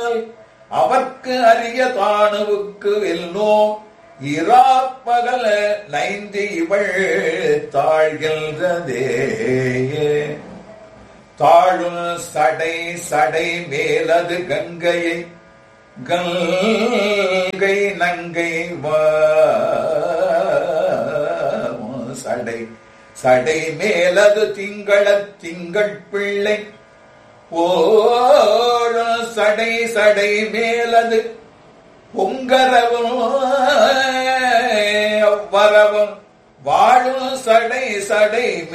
அவர்க்கு அரிய தானுவுக்கு வெல்லோம் இராப்பகல நைந்து இவள் தாழ்கின்றதே தாழும் சடை சடை மேலது கங்கையை கங்கை நங்கை வா- சடை சடை மேலது திங்கள திங்கள் பிள்ளை ஓழும் சடை சடை மேலது பொங்கரவும் வரவும் வாழும் சடை சடை